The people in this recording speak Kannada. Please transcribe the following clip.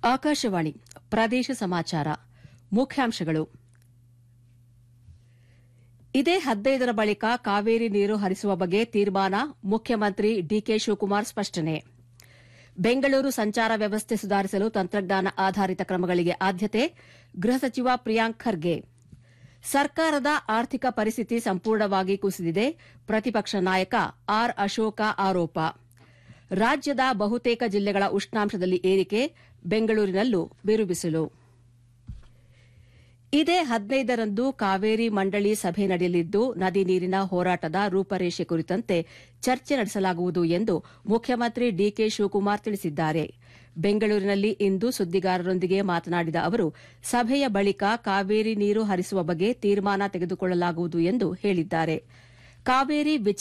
ಆಕಾಶವಾಣಿ ಪ್ರದೇಶ ಸಮಾಚಾರ ಮುಖ್ಯಾಂಶಗಳು ಇದೇ ಹದಿನೈದರ ಬಳಿಕ ಕಾವೇರಿ ನೀರು ಹರಿಸುವ ಬಗ್ಗೆ ತೀರ್ಮಾನ ಮುಖ್ಯಮಂತ್ರಿ ಡಿಕೆ ಶಿವಕುಮಾರ್ ಸ್ಪಷ್ಟನೆ ಬೆಂಗಳೂರು ಸಂಚಾರ ವ್ಯವಸ್ಥೆ ಸುಧಾರಿಸಲು ತಂತ್ರಜ್ಞಾನ ಆಧಾರಿತ ಕ್ರಮಗಳಿಗೆ ಆದ್ಯತೆ ಗೃಹ ಸಚಿವ ಪ್ರಿಯಾಂಕ್ ಖರ್ಗೆ ಸರ್ಕಾರದ ಆರ್ಥಿಕ ಪರಿಸ್ಥಿತಿ ಸಂಪೂರ್ಣವಾಗಿ ಕುಸಿದಿದೆ ಪ್ರತಿಪಕ್ಷ ನಾಯಕ ಆರ್ ಅಶೋಕ ಆರೋಪ ರಾಜ್ಯದ ಬಹುತೇಕ ಜಿಲ್ಲೆಗಳ ಉಷ್ಣಾಂಶದಲ್ಲಿ ಏರಿಕೆ ಬೆಂಗಳೂರಿನಲ್ಲೂ ಬಿರುಬಿಸಿಲು ಇದೇ ಹದಿನೈದರಂದು ಕಾವೇರಿ ಮಂಡಳಿ ಸಭೆ ನಡೆಯಲಿದ್ದು ನದಿ ನೀರಿನ ಹೋರಾಟದ ರೂಪರೇಷೆ ಕುರಿತಂತೆ ಚರ್ಚೆ ನಡೆಸಲಾಗುವುದು ಎಂದು ಮುಖ್ಯಮಂತ್ರಿ ಡಿಕೆ ಶಿವಕುಮಾರ್ ತಿಳಿಸಿದ್ದಾರೆ ಬೆಂಗಳೂರಿನಲ್ಲಿ ಇಂದು ಸುದ್ದಿಗಾರರೊಂದಿಗೆ ಮಾತನಾಡಿದ ಅವರು ಸಭೆಯ ಬಳಿಕ ಕಾವೇರಿ ನೀರು ಹರಿಸುವ ಬಗ್ಗೆ ತೀರ್ಮಾನ ತೆಗೆದುಕೊಳ್ಳಲಾಗುವುದು ಎಂದು ಹೇಳಿದ್ದಾರೆ ಕಾವೇರಿ